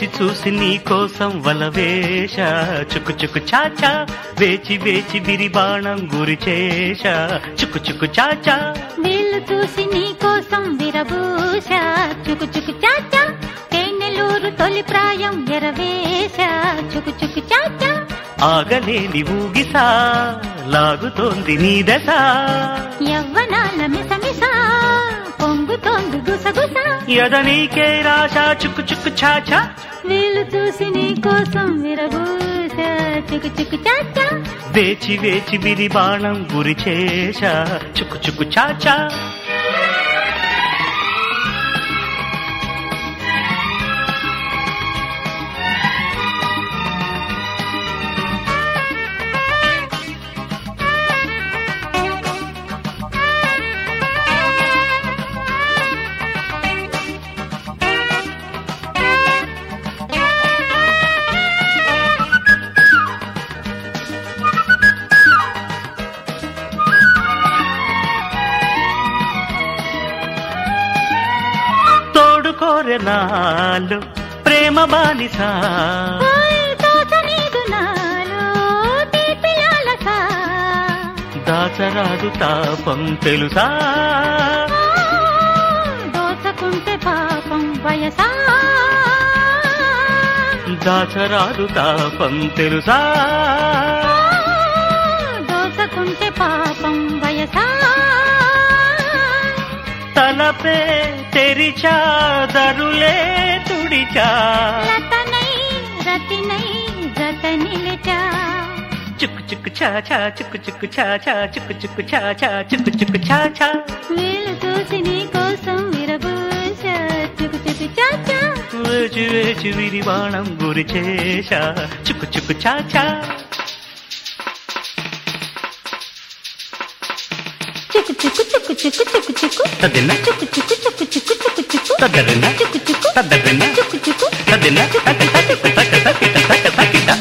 చూసి నీ కోసం వలవేశ చుక్కు చుక్కు చాచా వేచి వేచి బిరిబాణం గురి చేశ చుక్కు చుక్కు చాచా వీళ్ళు చూసి నీ కోసం విరబూష చుకు చుకు చాచా తేనెలూరు తొలి ప్రాయం ఎరవేశ చుకు చుకు చాచా ఆగలేని ఊగిసా లాగుతోంది నీ దశ యవ్వనాల మిసమిస పొంగుతోంది గుసగుస ఎద నీకే రాశ చుక్కు చుక్కు చాచా వీళ్ళు చూసి నీ కోసం విరబూష చుకు చుకు చాచా వేచి వేచి బిరిబాణం గురి చేశ చుక్కు చుక్కు చాచా తోడుకోరె నాలు ప్రేమ బానిసా ఓయ్ తోచనీదు నాలో తీపి లాలస. దాచరాదు తాపం తెలుసా దోచకుంటే పాపం వయసా దాచరాదు తాపం తెలుసా దోచకుంటే పాపం వయసా తలపే తెరిచా దరులే తుడిచా లతనై రతినై జత నిలిచా చుక్కు చుక్కు చాచా చుక్కు చుక్కు చాచా చుక్కు చుక్కు చాచా చుక్కు చుక్కు చాచా వీళ్ళు చూసి నీ కోసం విరబూష చుకు చుకు చాచా వేచి వేచి విరివాణం గురి చేశా చుక్కు చుక్కు చాచా చుకు చుకు చుకు చుకు చుకు చుకు తదిన చుకు చుకు చుకు చుకు చుకు చుకు తదరిన చుకు చుకు తదరిన చుకు చుకు తదిన తక తక తక తక తక తకిట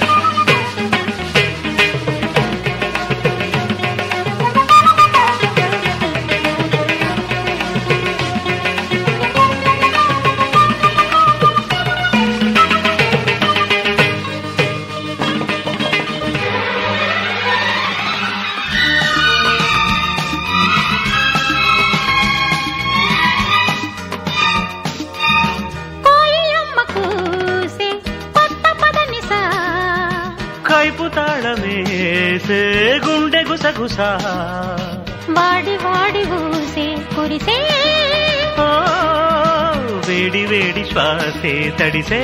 కోయిలమ్మ కూసే కొత్త పదనిసా కైపు తాళమేసే గుండె గుసగుసా వాడి వాడి ఊసే కురిసే ఓ, వేడి వేడి శ్వాసే తడిసే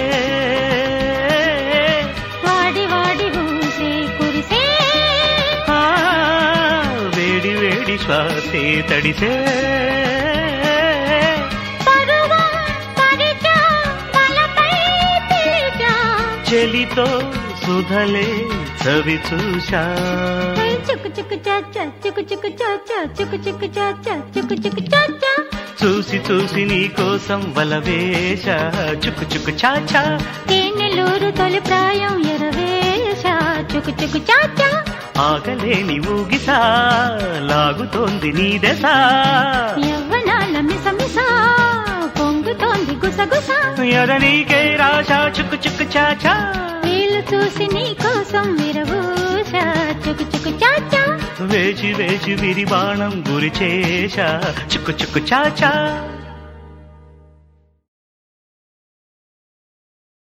వాడి వాడి ఊసే కురిసే ఆ, వేడి వేడి శ్వాసే తడిసే పరువా పరిచా తలపై పిలిచా చెలితో సుధలే చవి చూశా హై చుకు చుకు చాచా చుకు చుకు చాచా చుకు చుకు చాచా చుకు చుకు చాచా చూసి చూసి నీ కోసం వలవేశ చుక్కు చుక్కు చాచా తేనెలూరు తొలి ప్రాయం ఎరవేశ చుకు చుకు చాచా ఆగలేని ఊగిసా లాగుతోంది నీ దశ యవ్వనాల మిసమిస పొంగుతోంది గుసగుస ఎద నీకే రాశా చుక్కు చుక్కు చాచా వీళ్ళు చూసి నీ కోసం విరవూష చుకు చుకు చాచా వేచి వేచి విరిబాణం గురి చేశా చుక్కు చుక్కు చాచా